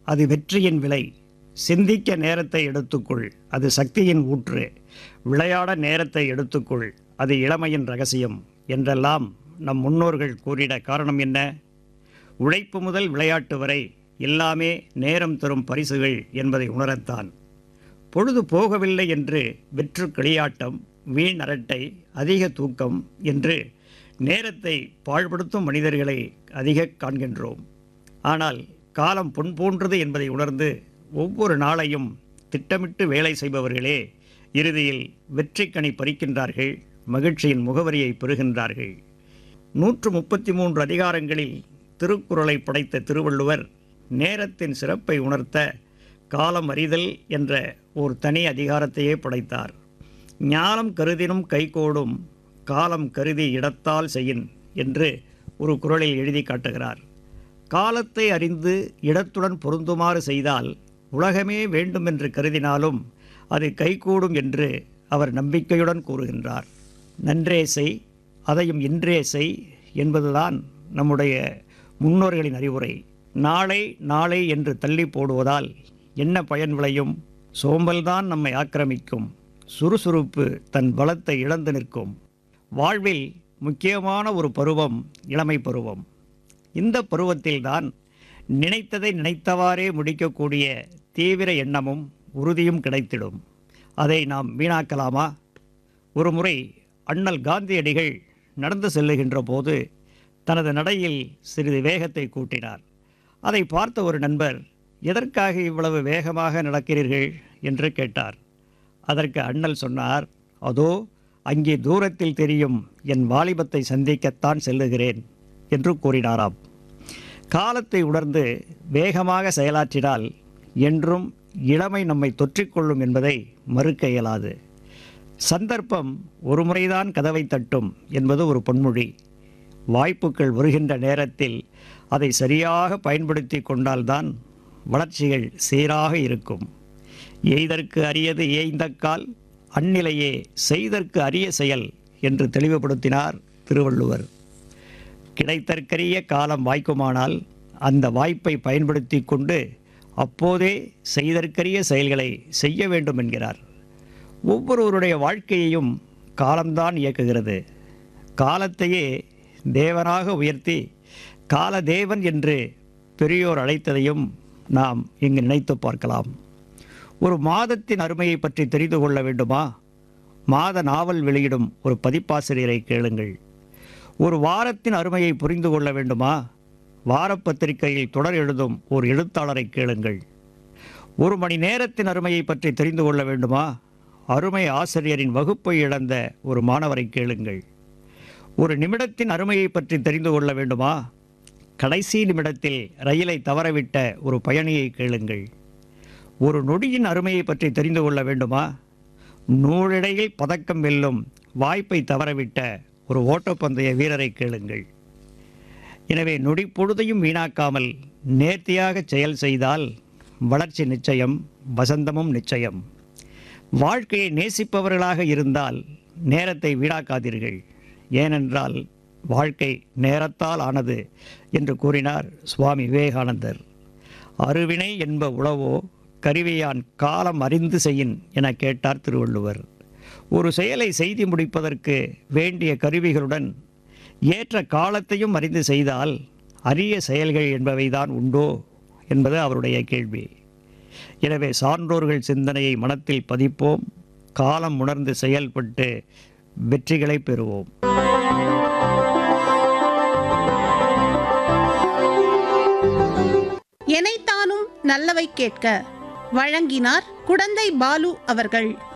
அது வெற்றியின் விலை சிந்திக்க நேரத்தை எடுத்துக்கொள் அது சக்தியின் ஊற்று விளையாட நேரத்தை எடுத்துக்கொள் அது இளமையின் ரகசியம் என்றெல்லாம் நம் முன்னோர்கள் கூறிட காரணம் என்ன உழைப்பு முதல் விளையாட்டு வரை எல்லாமே நேரம் தரும் பரிசுகள் என்பதை உணரத்தான் பொழுது போகவில்லை என்று வெற்று களியாட்டம் வீண் அரட்டை அதிக தூக்கம் என்று நேரத்தை பாழ்படுத்தும் மனிதர்களை அதிக காண்கின்றோம் ஆனால் காலம் பொன் போன்றது என்பதை உணர்ந்து ஒவ்வொரு நாளையும் திட்டமிட்டு வேலை செய்பவர்களே இறுதியில் வெற்றிக்கனி பறிக்கின்றார்கள் மகிழ்ச்சியின் முகவரியை பெறுகின்றார்கள் நூற்று முப்பத்தி மூன்று அதிகாரங்களில் திருக்குறளை படைத்த திருவள்ளுவர் நேரத்தின் சிறப்பை உணர்த்த காலம் அறிதல் என்ற ஒரு தனி அதிகாரத்தையே படைத்தார் ஞானம் கருதினும் கைகோடும் காலம் கருதி இடத்தால் செய்யின் என்று ஒரு குறளில் எழுதி காட்டுகிறார் காலத்தை அறிந்து இடத்துடன் பொருந்துமாறு செய்தால் உலகமே வேண்டுமென்று கருதினாலும் அது கைகூடும் என்று அவர் நம்பிக்கையுடன் கூறுகின்றார் நன்றே செய் அதையும் இன்றே செய் என்பதுதான் நம்முடைய முன்னோர்களின் அறிவுரை நாளை நாளை என்று தள்ளி போடுவதால் என்ன பயன் விளையும் சோம்பல்தான் நம்மை ஆக்கிரமிக்கும் சுறுசுறுப்பு தன் பலத்தை இழந்து நிற்கும் வாழ்வில் முக்கியமான ஒரு பருவம் இளமை பருவம் இந்த பருவத்தில்தான் நினைத்ததை நினைத்தவாறே முடிக்கக்கூடிய தீவிர எண்ணமும் உறுதியும் கிடைத்திடும் அதை நாம் வீணாக்கலாமா ஒரு முறை அண்ணல் காந்தியடிகள் நடந்து செல்லுகின்ற போது தனது நடையில் சிறிது வேகத்தை கூட்டினார் அதை பார்த்த ஒரு நண்பர் எதற்காக இவ்வளவு வேகமாக நடக்கிறீர்கள் என்று கேட்டார் அதற்கு அண்ணல் சொன்னார் அதோ அங்கே தூரத்தில் தெரியும் என் வாலிபத்தை சந்திக்கத்தான் செல்லுகிறேன் என்று கூறினாராம் காலத்தை உணர்ந்து வேகமாக செயலாற்றினால் என்றும் இளமை நம்மை தொற்றிக்கொள்ளும் என்பதை மறுக்க இயலாது சந்தர்ப்பம் ஒரு முறைதான் கதவை தட்டும் என்பது ஒரு பொன்மொழி வாய்ப்புகள் வருகின்ற நேரத்தில் அதை சரியாக பயன்படுத்தி கொண்டால்தான் வளர்ச்சிகள் சீராக இருக்கும் எய்தற்கு அரியது ஏய்ந்தக்கால் அந்நிலையே செய்தற்கு அரிய செயல் என்று தெளிவுபடுத்தினார் திருவள்ளுவர் கிடைத்தற்கரிய காலம் வாய்க்குமானால் அந்த வாய்ப்பை பயன்படுத்தி கொண்டு அப்போதே செய்தற்கரிய செயல்களை செய்ய வேண்டும் என்கிறார் ஒவ்வொருவருடைய வாழ்க்கையையும் காலம்தான் இயக்குகிறது காலத்தையே தேவனாக உயர்த்தி காலதேவன் என்று பெரியோர் அழைத்ததையும் நாம் இங்கு நினைத்து பார்க்கலாம் ஒரு மாதத்தின் அருமையை பற்றி தெரிந்து கொள்ள வேண்டுமா மாத நாவல் வெளியிடும் ஒரு பதிப்பாசிரியரை கேளுங்கள் ஒரு வாரத்தின் அருமையை புரிந்து கொள்ள வேண்டுமா வாரப்பத்திரிகையில் தொடர் எழுதும் ஒரு எழுத்தாளரை கேளுங்கள் ஒரு மணி நேரத்தின் அருமையை பற்றி தெரிந்து கொள்ள வேண்டுமா அருமை ஆசிரியரின் வகுப்பை இழந்த ஒரு மாணவரை கேளுங்கள் ஒரு நிமிடத்தின் அருமையை பற்றி தெரிந்து கொள்ள வேண்டுமா கடைசி நிமிடத்தில் ரயிலை தவறவிட்ட ஒரு பயணியை கேளுங்கள் ஒரு நொடியின் அருமையை பற்றி தெரிந்து கொள்ள வேண்டுமா நூலிடையில் பதக்கம் வெல்லும் வாய்ப்பை தவறவிட்ட ஒரு ஓட்டப்பந்தய வீரரை கேளுங்கள் எனவே நொடி பொழுதையும் வீணாக்காமல் நேர்த்தியாக செயல் செய்தால் வளர்ச்சி நிச்சயம் வசந்தமும் நிச்சயம் வாழ்க்கையை நேசிப்பவர்களாக இருந்தால் நேரத்தை வீணாக்காதீர்கள் ஏனென்றால் வாழ்க்கை நேரத்தால் ஆனது என்று கூறினார் சுவாமி விவேகானந்தர் அருவினை என்ப உளவோ கருவியான் காலம் அறிந்து செய்யின் என கேட்டார் திருவள்ளுவர் ஒரு செயலை செய்து முடிப்பதற்கு வேண்டிய கருவிகளுடன் ஏற்ற காலத்தையும் அறிந்து செய்தால் அரிய செயல்கள் என்பவைதான் உண்டோ என்பது அவருடைய கேள்வி எனவே சான்றோர்கள் சிந்தனையை மனத்தில் பதிப்போம் காலம் உணர்ந்து செயல்பட்டு வெற்றிகளை பெறுவோம் எனைத்தானும் நல்லவை கேட்க வழங்கினார் குடந்தை பாலு அவர்கள்